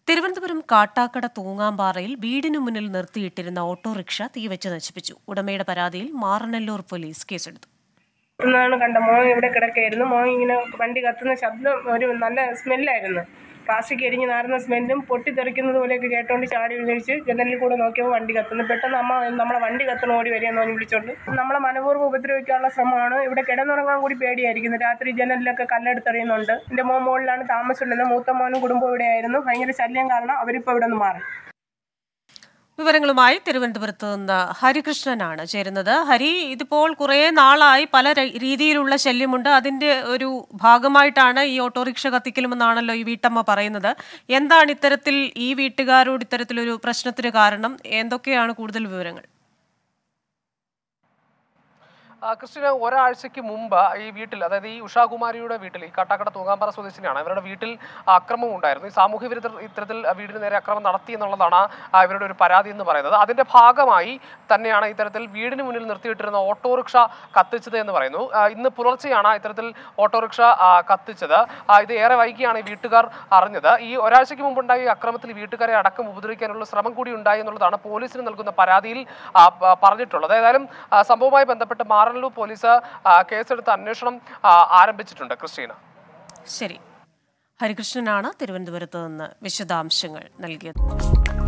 തിരുവനന്തപുരം കാട്ടാക്കട തൂങ്ങാമ്പാറയിൽ വീടിനു മുന്നിൽ നിർത്തിയിട്ടിരുന്ന ഓട്ടോറിക്ഷ തീവച്ച് നശിപ്പിച്ചു ഉടമയുടെ പരാതിയിൽ മാറനല്ലൂർ പോലീസ് കേസെടുത്തു എന്നാണ് കണ്ട മോൻ ഇവിടെ കിടക്കായിരുന്നു മോൻ ഇങ്ങനെ വണ്ടി കത്തുന്ന ശബ്ദം ഒരു നല്ല സ്മെല്ലായിരുന്നു പ്ലാസ്റ്റിക് എരിഞ്ഞ് നാറുന്ന സ്മെല്ലും പൊട്ടിത്തെറിക്കുന്നത് പോലെയൊക്കെ കേട്ടോണ്ട് ചാടി വിളിച്ച് ജനലിൽ കൂടെ നോക്കിയപ്പോൾ വണ്ടി കത്തുന്നു പെട്ടെന്ന് അമ്മ നമ്മളെ വണ്ടി കത്തുന്ന ഓടി വരികയെന്ന് പറഞ്ഞ് വിളിച്ചോണ്ട് നമ്മളെ മനപൂർവ്വം ഉപദ്രവിക്കാനുള്ള ശ്രമമാണ് ഇവിടെ കിടന്നുറങ്ങാൻ കൂടി പേടിയായിരിക്കുന്നു രാത്രി ജനലിലൊക്കെ കല്ലെടുത്തെറിയുന്നുണ്ട് എൻ്റെ മോൻ മുകളിലാണ് താമസിച്ചിരുന്നത് മൂത്ത മോനും കുടുംബം ഇവിടെയായിരുന്നു ഭയങ്കര ശല്യം കാരണം അവരിപ്പോൾ ഇവിടെ നിന്ന് മാറി വിവരങ്ങളുമായി തിരുവനന്തപുരത്ത് നിന്ന് ഹരികൃഷ്ണനാണ് ചേരുന്നത് ഹരി ഇതിപ്പോൾ കുറേ നാളായി പല ര- രീതിയിലുള്ള ശല്യമുണ്ട് അതിന്റെ ഒരു ഭാഗമായിട്ടാണ് ഈ ഓട്ടോറിക്ഷ കത്തിക്കലുമെന്നാണല്ലോ ഈ വീട്ടമ്മ പറയുന്നത് എന്താണ് ഇത്തരത്തിൽ ഈ വീട്ടുകാരോട് ഇത്തരത്തിലൊരു പ്രശ്നത്തിന് കാരണം എന്തൊക്കെയാണ് കൂടുതൽ വിവരങ്ങൾ ആ, ക്രിസ്റ്റിന ഒരാഴ്ചയ്ക്ക് മുമ്പ് ഈ വീട്ടിൽ അതായത് ഈ ഉഷാകുമാരിയുടെ വീട്ടിൽ ഈ കാട്ടാക്കട തൂങ്ങാമ്പാറ സ്വദേശിനിയാണ് ഇവരുടെ വീട്ടിൽ അക്രമം ഉണ്ടായിരുന്നു ഈ സാമൂഹ്യ വിരുദ്ധർ ഇത്തരത്തിൽ വീടിന് നേരെ അക്രമം നടത്തി എന്നുള്ളതാണ് ആ, ഇവരുടെ ഒരു പരാതി എന്ന് പറയുന്നത് അതിന്റെ ഭാഗമായി തന്നെയാണ് ഇത്തരത്തിൽ വീടിന് മുന്നിൽ നിർത്തിയിട്ടിരുന്ന ഓട്ടോറിക്ഷ കത്തിച്ചത് എന്ന് പറയുന്നു ആ, ഇന്ന് പുലർച്ചെയാണ് ഇത്തരത്തിൽ ഓട്ടോറിക്ഷ ആ, കത്തിച്ചത് ആ, ഇത് ഏറെ വൈകിയാണ് ഈ വീട്ടുകാർ അറിഞ്ഞത് ഈ ഒരാഴ്ചയ്ക്ക് മുമ്പുണ്ടായ ഈ അക്രമത്തിൽ വീട്ടുകാരെ അടക്കം ഉപദ്രവിക്കാനുള്ള ശ്രമം കൂടി ഉണ്ടായി എന്നുള്ളതാണ് പോലീസിന് നൽകുന്ന പരാതിയിൽ ആ, പ- പറഞ്ഞിട്ടുള്ളത് ഏതായാലും ആ, സംഭവവുമായി ബന്ധപ്പെട്ട് മാറനല്ലൂർ പോലീസ് ആ, കേസെടുത്ത് അന്വേഷണം ആ, ആരംഭിച്ചിട്ടുണ്ട് ക്രിസ്റ്റീന ശരി ഹരികൃഷ്ണനാണ് തിരുവനന്തപുരത്ത് നിന്ന് വിശദാംശങ്ങൾ നൽകിയത്